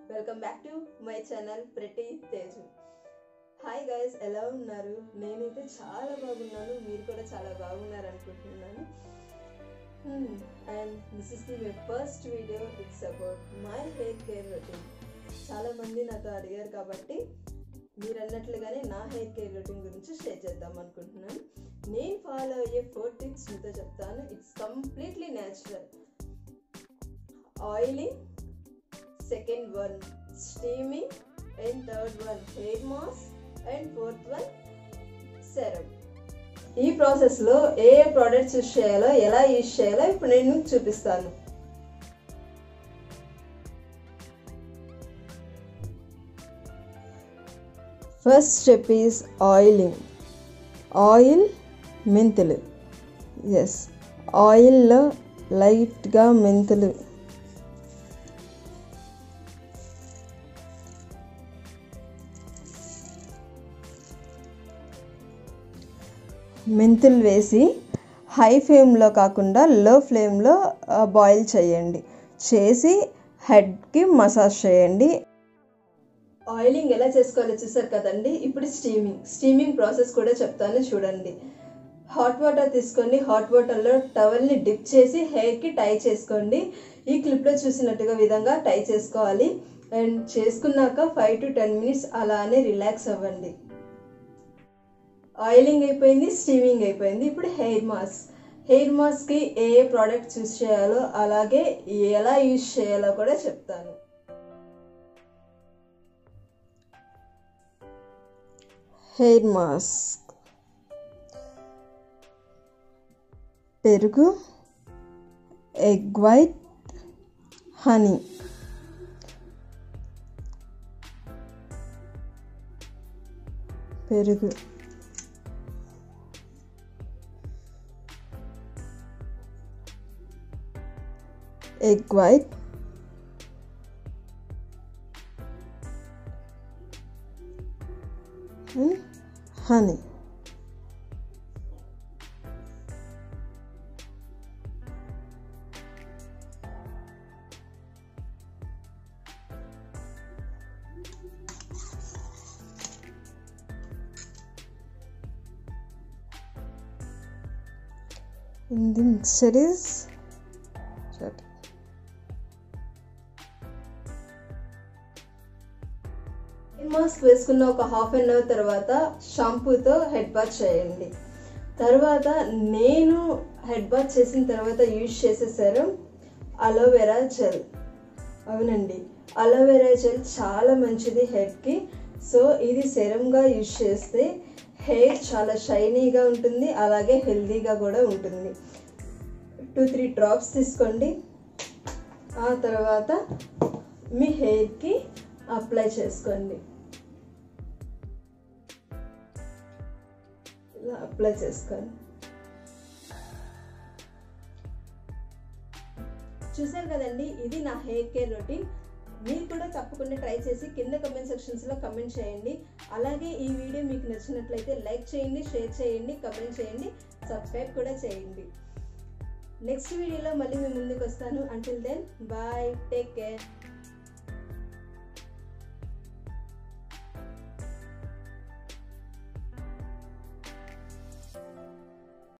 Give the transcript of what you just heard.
welcome back to my channel ప్రతి Teju hi guys ఎలా ఉన్నారు నేనైతే చాలా బాగున్నాను మీరు కూడా చాలా బాగున్నారు అనుకుంటున్నాను and this is the my first video it's about my hair care routine చాలా మంది నాతో అడిగారు కాబట్టి మీరు అన్నట్లుగానే నా హెయిర్ కేర్ రొటీన్ గురించి షేర్ చేద్దాం అనుకుంటున్నాను నేను ఫాలో అయ్యే ఫోర్ టిప్స్ మీతో చెప్తాను it's completely natural oiling second one steaming and third one hair mask and fourth one serum ఈ ప్రాసెస్లో ఏ ఏ ప్రోడక్ట్స్ యూస్ చేయాలో ఎలా యూస్ చేయాలో ఇప్పుడు నేను మీకు చూపిస్తాను first step is oiling oil మెంతులు ఎస్ ఆయిల్లో లైట్గా మెంతులు మెంతులు వేసి హై ఫ్లేమ్లో కాకుండా లో ఫ్లేమ్లో బాయిల్ చేయండి చేసి హెడ్కి మసాజ్ చేయండి ఆయిలింగ్ ఎలా చేసుకోవాలో చూసారు కదండి ఇప్పుడు స్టీమింగ్ స్టీమింగ్ ప్రాసెస్ కూడా చెప్తాను చూడండి హాట్ వాటర్ తీసుకొని హాట్ వాటర్లో టవల్ని డిప్ చేసి హెయిర్కి టై చేసుకోండి ఈ క్లిప్లో చూసినట్టుగా విధంగా టై చేసుకోవాలి అండ్ చేసుకున్నాక ఫైవ్ టు టెన్ మినిట్స్ అలానే రిలాక్స్ అవ్వండి ఆయిలింగ్ అయిపోయింది స్టీమింగ్ అయిపోయింది ఇప్పుడు హెయిర్ మాస్క్ హెయిర్ మాస్క్కి ఏ ఏ ప్రోడక్ట్స్ యూస్ చేయాలో అలాగే ఎలా యూస్ చేయాలో కూడా చెప్తాను హెయిర్ మాస్క్ పెరుగు ఎగ్ వైట్ హనీ పెరుగు egg white and honey and the mixture is sorry mask వేసుకున్న ఒక హాఫ్ అన్ అవర్ తర్వాత షాంపూతో హెడ్ బాత్ చేయండి తర్వాత నేను హెడ్ బాత్ చేసిన తర్వాత యూజ్ చేసే సెరం అలోవెరా జెల్ అవునండి అలోవెరా జెల్ చాలా మంచిది హెడ్కి సో ఇది సెరంగా యూజ్ చేస్తే హెయిర్ చాలా షైనీగా ఉంటుంది అలాగే హెల్దీగా కూడా ఉంటుంది టూ త్రీ డ్రాప్స్ తీసుకోండి ఆ తర్వాత మీ హెయిర్కి అప్లై చేసుకోండి ఇలా అప్లై చేసుకోండి చూసారు కదండి ఇది నా హెయిర్ కేర్ రొటీన్ మీరు కూడా తప్పకుండా ట్రై చేసి కింద కమెంట్ సెక్షన్స్లో కమెంట్ చేయండి అలాగే ఈ వీడియో మీకు నచ్చినట్లయితే లైక్ చేయండి షేర్ చేయండి కమెంట్ చేయండి సబ్స్క్రైబ్ కూడా చేయండి నెక్స్ట్ వీడియోలో మళ్ళీ మీ ముందుకు వస్తాను until then bye take care